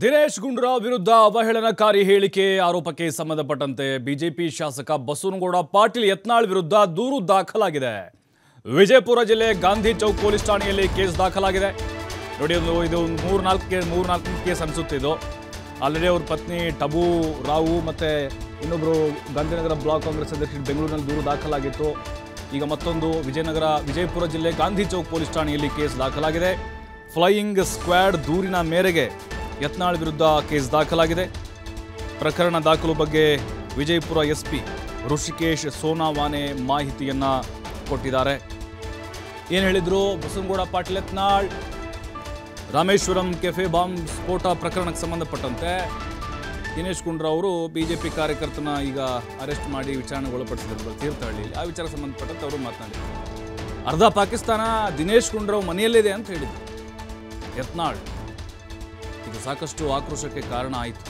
ದಿನೇಶ್ ಗುಂಡೂರಾವ್ ವಿರುದ್ಧ ಅವಹೇಳನಕಾರಿ ಹೇಳಿಕೆ ಆರೋಪಕ್ಕೆ ಸಂಬಂಧಪಟ್ಟಂತೆ ಬಿಜೆಪಿ ಶಾಸಕ ಬಸವನಗೌಡ ಪಾಟೀಲ್ ಯತ್ನಾಳ್ ವಿರುದ್ಧ ದೂರು ದಾಖಲಾಗಿದೆ ವಿಜಯಪುರ ಜಿಲ್ಲೆ ಗಾಂಧಿ ಚೌಕ್ ಪೊಲೀಸ್ ಠಾಣೆಯಲ್ಲಿ ಕೇಸ್ ದಾಖಲಾಗಿದೆ ನೋಡಿ ಒಂದು ಇದು ಮೂರು ನಾಲ್ಕು ಮೂರು ನಾಲ್ಕು ಕೇಸ್ ಅನಿಸುತ್ತೆ ಇದು ಆಲ್ರೆಡಿ ಅವ್ರ ಪತ್ನಿ ಟಬು ರಾವು ಮತ್ತೆ ಇನ್ನೊಬ್ಬರು ಗಾಂಧಿನಗರ ಬ್ಲಾಕ್ ಕಾಂಗ್ರೆಸ್ ಅಧ್ಯಕ್ಷರು ಬೆಂಗಳೂರಿನಲ್ಲಿ ದೂರು ದಾಖಲಾಗಿತ್ತು ಈಗ ಮತ್ತೊಂದು ವಿಜಯನಗರ ವಿಜಯಪುರ ಜಿಲ್ಲೆ ಗಾಂಧಿ ಚೌಕ್ ಪೊಲೀಸ್ ಠಾಣೆಯಲ್ಲಿ ಕೇಸ್ ದಾಖಲಾಗಿದೆ ಫ್ಲೈಯಿಂಗ್ ಸ್ಕ್ವಾಡ್ ದೂರಿನ ಮೇರೆಗೆ ಯತ್ನಾಳ್ ವಿರುದ್ಧ ಕೇಸ್ ದಾಖಲಾಗಿದೆ ಪ್ರಕರಣ ದಾಖಲು ಬಗ್ಗೆ ವಿಜಯಪುರ ಎಸ್ಪಿ ಋಷಿಕೇಶ್ ಸೋನಾವಾನೆ ಮಾಹಿತಿಯನ್ನ ಕೊಟ್ಟಿದ್ದಾರೆ ಏನು ಹೇಳಿದ್ರು ಬಸವನಗೌಡ ಪಾಟೀಲ್ ಯತ್ನಾಳ್ ರಾಮೇಶ್ವರಂ ಕೆಫೆ ಬಾಂಬ್ ಸ್ಫೋಟ ಪ್ರಕರಣಕ್ಕೆ ಸಂಬಂಧಪಟ್ಟಂತೆ ದಿನೇಶ್ ಗುಂಡ್ರಾವ್ ಅವರು ಬಿಜೆಪಿ ಕಾರ್ಯಕರ್ತನ ಈಗ ಅರೆಸ್ಟ್ ಮಾಡಿ ವಿಚಾರಣೆಗೊಳಪಡಿಸಿದ್ರು ತೀರ್ಥಹಳ್ಳಿ ಆ ವಿಚಾರ ಸಂಬಂಧಪಟ್ಟಂತೆ ಅವರು ಮಾತನಾಡಿದರು ಅರ್ಧ ಪಾಕಿಸ್ತಾನ ದಿನೇಶ್ ಗುಂಡ್ರಾವ್ ಮನೆಯಲ್ಲಿದೆ ಅಂತ ಹೇಳಿದ್ರು ಯತ್ನಾಳ್ ಇದು ಸಾಕಷ್ಟು ಆಕ್ರೋಶಕ್ಕೆ ಕಾರಣ ಆಯಿತು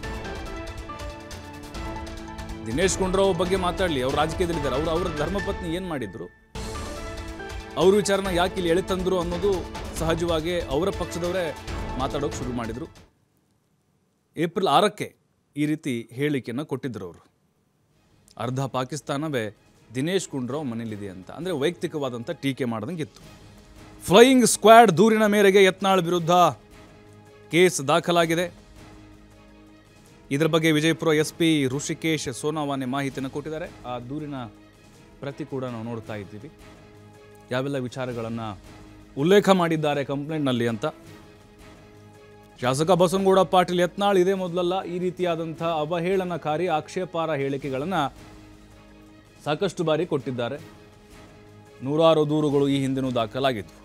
ದಿನೇಶ್ ಗುಂಡ್ರಾವ್ ಬಗ್ಗೆ ಮಾತಾಡಲಿ ಅವ್ರು ರಾಜಕೀಯದಲ್ಲಿದ್ದಾರೆ ಅವರು ಅವರ ಧರ್ಮಪತ್ನಿ ಏನು ಮಾಡಿದ್ರು ಅವ್ರ ವಿಚಾರನ ಯಾಕೆ ಇಲ್ಲಿ ಎಳೆತಂದ್ರು ಅನ್ನೋದು ಸಹಜವಾಗಿ ಅವರ ಪಕ್ಷದವರೇ ಮಾತಾಡೋಕೆ ಶುರು ಮಾಡಿದರು ಏಪ್ರಿಲ್ ಆರಕ್ಕೆ ಈ ರೀತಿ ಹೇಳಿಕೆಯನ್ನು ಕೊಟ್ಟಿದ್ದರು ಅವರು ಅರ್ಧ ಪಾಕಿಸ್ತಾನವೇ ದಿನೇಶ್ ಗುಂಡ್ರಾವ್ ಮನೇಲಿದೆ ಅಂತ ಅಂದರೆ ವೈಯಕ್ತಿಕವಾದಂಥ ಟೀಕೆ ಮಾಡ್ದಂಗಿತ್ತು ಫ್ಲೈಯಿಂಗ್ ಸ್ಕ್ವಾಡ್ ದೂರಿನ ಮೇರೆಗೆ ಯತ್ನಾಳ್ ವಿರುದ್ಧ ಕೇಸ್ ದಾಖಲಾಗಿದೆ ಇದರ ಬಗ್ಗೆ ವಿಜಯಪುರ ಎಸ್ ಪಿ ಋಷಿಕೇಶ್ ಸೋನಾವಾನೆ ಮಾಹಿತಿಯನ್ನು ಕೊಟ್ಟಿದ್ದಾರೆ ಆ ದೂರಿನ ಪ್ರತಿ ಕೂಡ ನಾವು ನೋಡ್ತಾ ಇದ್ದೀವಿ ಯಾವೆಲ್ಲ ವಿಚಾರಗಳನ್ನು ಉಲ್ಲೇಖ ಮಾಡಿದ್ದಾರೆ ಕಂಪ್ಲೇಂಟ್ನಲ್ಲಿ ಅಂತ ಶಾಸಕ ಬಸವನಗೌಡ ಪಾಟೀಲ್ ಯತ್ನಾಳ್ ಇದೇ ಮೊದಲಲ್ಲ ಈ ರೀತಿಯಾದಂಥ ಅವಹೇಳನಕಾರಿ ಆಕ್ಷೇಪಾರ ಹೇಳಿಕೆಗಳನ್ನು ಸಾಕಷ್ಟು ಬಾರಿ ಕೊಟ್ಟಿದ್ದಾರೆ ನೂರಾರು ದೂರುಗಳು ಈ ಹಿಂದೆನೂ ದಾಖಲಾಗಿದ್ವು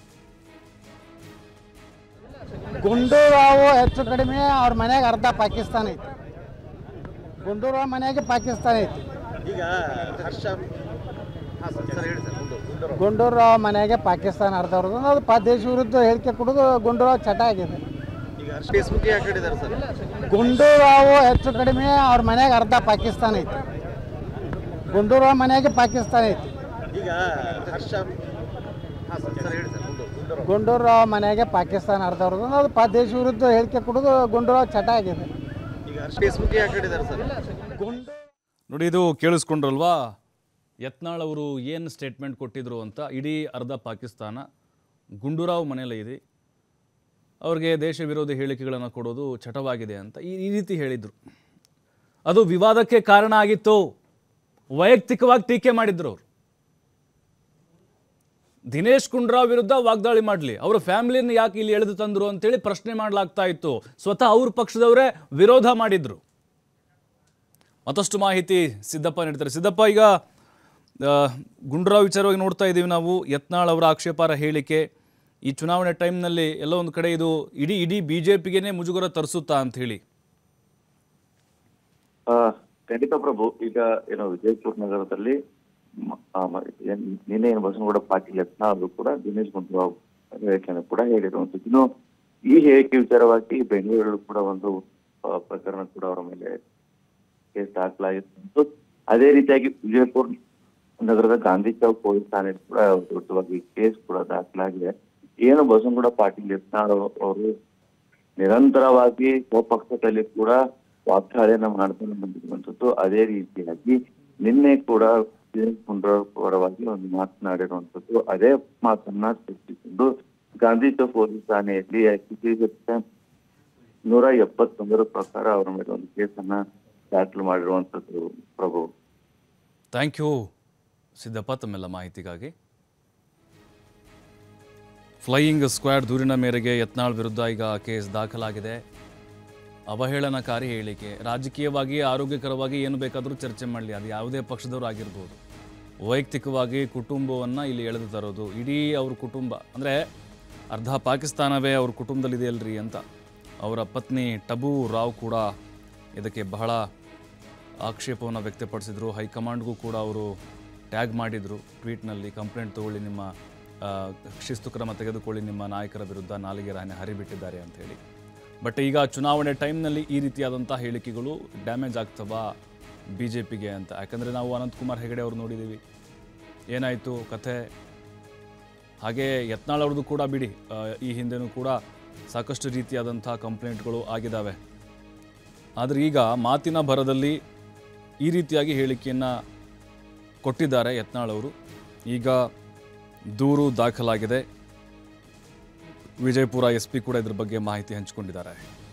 ಗುಂಡೂರಾವು ಹೆಚ್ಚು ಕಡಿಮೆ ಅವ್ರ ಮನ್ಯಾಗ ಅರ್ಧ ಪಾಕಿಸ್ತಾನ ಐತಿ ಗುಂಡೂರಾವ್ ಮನ್ಯಾಗ ಪಾಕಿಸ್ತಾನ ಐತಿ ಈಗ ಹರ್ಷ ಹಾಂ ಸರ್ ಸರ್ ಹೇಳಿ ಸರ್ ಮುಂದೆ ಮುಂದೆ ಗುಂಡೂರಾವ್ ಮನ್ಯಾಗೆ ಪಾಕಿಸ್ತಾನ ಅರ್ಧ ಅವ್ರದ್ದು ಅದು ಪ ದೇಶ ವಿರುದ್ಧ ಹೇಳಿಕೆ ಕೊಡೋದು ಗುಂಡೂರಾವ್ ಚಟ ಆಗಿದೆ ಈಗ ಹರ್ಷ ಫೇಸ್ಬುಕ್ ಯಾಕೆ ಹೇಳಿದ್ದಾರೆ ಸರ್ ಗುಂಡೂರಾವು ಹೆಚ್ಚು ಕಡಿಮೆ ಅವ್ರ ಮನ್ಯಾಗ ಅರ್ಧ ಪಾಕಿಸ್ತಾನ ಐತಿ ಗುಂಡೂರಾವ್ ಮನ್ಯಾಗ ಪಾಕಿಸ್ತಾನ ಐತಿ ಈಗ ಹರ್ಷ ಹಾಂ ಸರ್ ಸರ್ ಹೇಳಿ ಸರ್ ಮುಂದೆ ಮುಂದೆ ಗುಂಡೂರಾವ್ ಮನ್ಯಾಗೆ ಪಾಕಿಸ್ತಾನ ಅರ್ಧ ಅವ್ರದ್ದು ಅದು ಪ ದೇಶ ವಿರುದ್ಧ ಹೇಳಿಕೆ ಕೊಡೋದು ಗುಂಡೂರಾವ್ ಚಟ ಆಗಿದೆ ಈಗ ಹರ್ಷ ಫೇಸ್ಬುಕ್ ಯಾಕೆ ಹೇಳಿದ್ದಾರೆ ಸರ್ ಗುಂಡು ನೋಡಿ ಇದು ಕೇಳಿಸ್ಕೊಂಡ್ರಲ್ವಾ ಯತ್ನಾಳ್ ಅವರು ಏನು ಸ್ಟೇಟ್ಮೆಂಟ್ ಕೊಟ್ಟಿದ್ರು ಅಂತ ಇಡೀ ಅರ್ಧ ಪಾಕಿಸ್ತಾನ ಗುಂಡೂರಾವ್ ಮನೆಯಲ್ಲೇ ಇದೆ ಅವ್ರಿಗೆ ದೇಶ ವಿರೋಧಿ ಹೇಳಿಕೆಗಳನ್ನು ಕೊಡೋದು ಚಟವಾಗಿದೆ ಅಂತ ಈ ಈ ರೀತಿ ಹೇಳಿದರು ಅದು ವಿವಾದಕ್ಕೆ ಕಾರಣ ಆಗಿತ್ತು ವೈಯಕ್ತಿಕವಾಗಿ ಟೀಕೆ ಮಾಡಿದ್ರು ಅವರು ದಿನೇಶ್ ಗುಂಡ್ರಾವ್ ವಿರುದ್ಧ ವಾಗ್ದಾಳಿ ಮಾಡಲಿ ಅವರ ಫ್ಯಾಮಿಲಿಯನ್ನು ಯಾಕೆ ಇಲ್ಲಿ ಎಳೆದು ತಂದ್ರು ಅಂತೇಳಿ ಪ್ರಶ್ನೆ ಮಾಡಲಾಗ್ತಾ ಇತ್ತು ಸ್ವತಃ ಅವ್ರ ಪಕ್ಷದವರೇ ವಿರೋಧ ಮಾಡಿದ್ರು ಮತ್ತಷ್ಟು ಮಾಹಿತಿ ಸಿದ್ದಪ್ಪ ನೀಡ್ತಾರೆ ಸಿದ್ದಪ್ಪ ಈಗ ಆ, ಗುಂಡ್ರಾವ್ ವಿಚಾರವಾಗಿ ನೋಡ್ತಾ ಇದ್ದೀವಿ ನಾವು ಯತ್ನಾಳ್ ಅವರ ಆಕ್ಷೇಪಾರ ಹೇಳಿಕೆ ಈ ಚುನಾವಣೆ ಟೈಮ್ನಲ್ಲಿ ಎಲ್ಲೋ ಒಂದು ಕಡೆ ಇದು ಇಡೀ ಇಡೀ ಬಿ ಜೆ ಪಿಗೇನೆ ಮುಜುಗರ ತರಿಸುತ್ತಾ ಅಂತ ಹೇಳಿ ಆ, ಖಂಡಿತ ಪ್ರಭು ಈಗ ಏನು ವಿಜಯಪುರ ನಗರದಲ್ಲಿ ಮ- ಆ, ಮ- ಏನ್- ನಿನ್ನೆ ಏನು ಬಸವನಗೌಡ ಪಾಟೀಲ್ ಯತ್ನ ಅವರು ಕೂಡ ದಿನೇಶ್ ಗುಂಡೂರಾವ್ ಹೇಳಿಕೆಯನ್ನು ಕೂಡ ಹೇಳಿರುವಂತದ್ದು ಇನ್ನು ಈ ಹೇಳಿಕೆ ವಿಚಾರವಾಗಿ ಬೆಂಗಳೂರಲ್ಲಿ ಕೂಡ ಒಂದು ಆ, ಪ್ರಕರಣ ಕೂಡ ಅವರ ಮೇಲೆ ಕೇಸ್ ದಾಖಲಾಗಿತ್ತು ಅದೇ ರೀತಿಯಾಗಿ ವಿಜಯಪುರ ನಗರದ ಗಾಂಧಿ ಚೌಕ್ ಪೊಲೀಸ್ ಠಾಣೆಯಲ್ಲಿ ಕೂಡ ದೊಡ್ಡವಾಗಿ ಕೇಸ್ ಕೂಡ ದಾಖಲಾಗಿದೆ ಏನು ಬಸವನಗೌಡ ಪಾಟೀಲ್ ಯತ್ನಾಳ್ ಅವರು ನಿರಂತರವಾಗಿ ಸ್ವಪಕ್ಷದಲ್ಲಿ ಕೂಡ ವಾಗ್ದಾಳಿಯನ್ನ ಮಾಡ್ಕೊಂಡು ಬಂದಿರುವಂತದ್ದು ಅದೇ ರೀತಿಯಾಗಿ ನಿನ್ನೆ ಕೂಡ ದಿನೇಶ್ ಗುಂಡೂರಾವ್ ಪರವಾಗಿ ಒಂದು ಮಾತನಾಡಿರುವಂತದ್ದು ಅದೇ ಮಾತನ್ನ ಚರ್ಚಿಸಿಕೊಂಡು ಗಾಂಧಿ ಚೌಕ್ ಪೊಲೀಸ್ ಠಾಣೆಯಲ್ಲಿ ICC ನೂರ ಎಪ್ಪತ್ತೊಂದರ ಪ್ರಕಾರ ಅವರ ಮೇಲೆ ಒಂದು ಕೇಸನ್ನ ದಾಖಲು ಮಾಡಿರುವಂತದ್ದು ಪ್ರಭು ಥ್ಯಾಂಕ್ ಯು ಸಿದ್ದಪ್ಪ ತಮ್ಮೆಲ್ಲ ಮಾಹಿತಿಗಾಗಿ ಫ್ಲೈಯಿಂಗ್ ಸ್ಕ್ವಾಡ್ ದೂರಿನ ಮೇರೆಗೆ ಯತ್ನಾಳ್ ವಿರುದ್ಧ ಈಗ ಕೇಸ್ ದಾಖಲಾಗಿದೆ ಅವಹೇಳನಕಾರಿ ಹೇಳಿಕೆ ರಾಜಕೀಯವಾಗಿ ಆರೋಗ್ಯಕರವಾಗಿ ಏನು ಬೇಕಾದರೂ ಚರ್ಚೆ ಮಾಡಲಿ ಅದು ಯಾವುದೇ ಪಕ್ಷದವರು ಆಗಿರ್ಬೋದು ವೈಯಕ್ತಿಕವಾಗಿ ಕುಟುಂಬವನ್ನು ಇಲ್ಲಿ ಎಳೆದು ತರೋದು ಇಡೀ ಅವ್ರ ಕುಟುಂಬ ಅಂದರೆ ಅರ್ಧ ಪಾಕಿಸ್ತಾನವೇ ಅವ್ರ ಕುಟುಂಬದಲ್ಲಿದೆ ಅಲ್ರಿ ಅಂತ ಅವರ ಪತ್ನಿ ಟಬು ರಾವ್ ಕೂಡ ಇದಕ್ಕೆ ಬಹಳ ಆಕ್ಷೇಪವನ್ನು ವ್ಯಕ್ತಪಡಿಸಿದರು ಹೈಕಮಾಂಡ್ಗೂ ಕೂಡ ಅವರು ಟ್ಯಾಗ್ ಮಾಡಿದರು ಟ್ವೀಟ್ನಲ್ಲಿ ಕಂಪ್ಲೇಂಟ್ ತಗೊಳ್ಳಿ ನಿಮ್ಮ ಆ, ಶಿಸ್ತು ಕ್ರಮ ತೆಗೆದುಕೊಳ್ಳಿ ನಿಮ್ಮ ನಾಯಕರ ವಿರುದ್ಧ ನಾಲಿಗೆ ರಾಣೆ ಹರಿಬಿಟ್ಟಿದ್ದಾರೆ ಅಂತ ಹೇಳಿ ಬಟ್ ಈಗ ಚುನಾವಣೆ ಟೈಮ್ನಲ್ಲಿ ಈ ರೀತಿಯಾದಂಥ ಹೇಳಿಕೆಗಳು ಡ್ಯಾಮೇಜ್ ಆಗ್ತವಾ ಬಿ ಜೆ ಪಿಗೆ ಅಂತ ಯಾಕಂದರೆ ನಾವು ಅನಂತಕುಮಾರ್ ಹೆಗಡೆ ಅವರು ನೋಡಿದ್ದೀವಿ ಏನಾಯಿತು ಕಥೆ ಹಾಗೆ ಯತ್ನಾಳ್ ಅವ್ರದ್ದು ಕೂಡ ಬಿಡಿ ಆ, ಈ ಹಿಂದೆನೂ ಕೂಡ ಸಾಕಷ್ಟು ರೀತಿಯಾದಂಥ ಕಂಪ್ಲೇಂಟ್ಗಳು ಆಗಿದ್ದಾವೆ ಆದರೆ ಈಗ ಮಾತಿನ ಭರದಲ್ಲಿ ಈ ರೀತಿಯಾಗಿ ಹೇಳಿಕೆಯನ್ನು ಕೊಟ್ಟಿದ್ದಾರೆ ಯತ್ನಾಳ್ ಅವರು ಈಗ ದೂರು ದಾಖಲಾಗಿದೆ ವಿಜಯಪುರ ಎಸ್ ಪಿ ಕೂಡ ಇದ್ರ ಬಗ್ಗೆ ಮಾಹಿತಿ ಹಂಚಿಕೊಂಡಿದ್ದಾರೆ